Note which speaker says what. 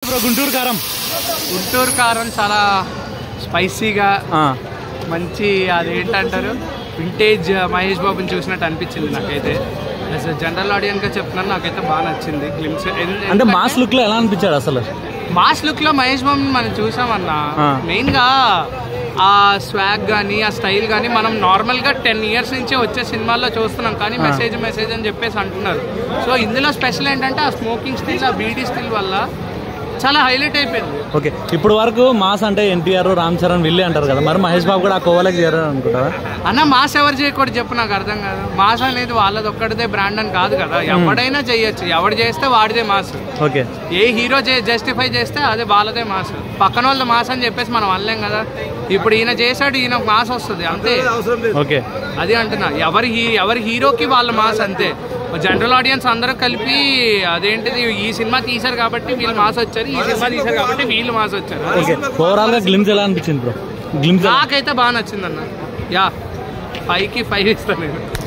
Speaker 1: Bro Guntur కారం
Speaker 2: గుంటూరు కారం చాలా స్పైసీగా
Speaker 1: ఆ,
Speaker 2: మంచి అదేంటంటారు వింటేజ్ మహేష్ బాబుని చూసినట్టు అనిపించింది నాకైతే యాజ్ జనరల్ ఆడియన్స్ గా చెప్తున్నాను నాకైతే బాగా నచ్చింది గ్లిమ్స్
Speaker 1: అంటే మాస్ లుక్ లో ఎలా అనిపించాడు అసలు
Speaker 2: మాస్ లుక్ లో మహేష్ బాబుని మనం చూసామన్నా
Speaker 1: ఆ.
Speaker 2: మెయిన్ గా ఆ స్వాగ్ కానీ ఆ స్టైల్ కానీ మనం నార్మల్ గా టెన్ ఇయర్స్ నుంచే వచ్చే సినిమాల్లో చూస్తున్నాం కానీ
Speaker 1: ఆ.
Speaker 2: మెసేజ్ మెసేజ్ అని చెప్పేసి అంటున్నారు సో ఇందులో స్పెషల్ ఏంటంటే ఆ స్మోకింగ్ స్టిల్ ఆ బీడీ స్టిల్ వల్ల చాలా హైలైట్ అయిపోయింది
Speaker 1: ఓకే ఇప్పుడు వరకు మాస్ అంటే ఎన్టీఆర్ రామ్ చరణ్ విల్లే అంటారు కదా మరి మహేష్ బాబు కూడా ఆ కోవలకి చేరారు అనుకుంటారా
Speaker 2: అన్న మాస్ ఎవరు చేయకూడదు చెప్పు నాకు అర్థం కాదు మాస్ అనేది వాళ్ళది ఒక్కడిదే బ్రాండ్ అని కాదు కదా ఎవడైనా చేయొచ్చు ఎవడు చేస్తే వాడిదే మాస్
Speaker 1: ఓకే
Speaker 2: ఏ హీరో జస్టిఫై చేస్తే అదే వాళ్ళదే మాస్ పక్కన వాళ్ళ మాస్ అని చెప్పేసి మనం అనలేం కదా ఇప్పుడు ఈయన చేశాడు ఈయన మాస్ వస్తుంది అంతే
Speaker 1: ఓకే
Speaker 2: అది అంటున్నా ఎవరి హీ ఎవరి హీరోకి వాళ్ళ మాస్ అంతే జనరల్ ఆడియన్స్ అందరూ కలిపి అదేంటిది ఈ సినిమా తీశారు కాబట్టి వీళ్ళు మాస్ వచ్చారు ఈ సినిమా తీశారు కాబట్టి వీళ్ళు మాస్ వచ్చారు
Speaker 1: ఓకే ఓవరాల్ గా గ్లిమ్స్ ఎలా అనిపించింది బ్రో గ్లిమ్స్
Speaker 2: నాకైతే బాగా నచ్చిందన్న యా ఫైవ్కి ఫైవ్ ఇస్తాను నేను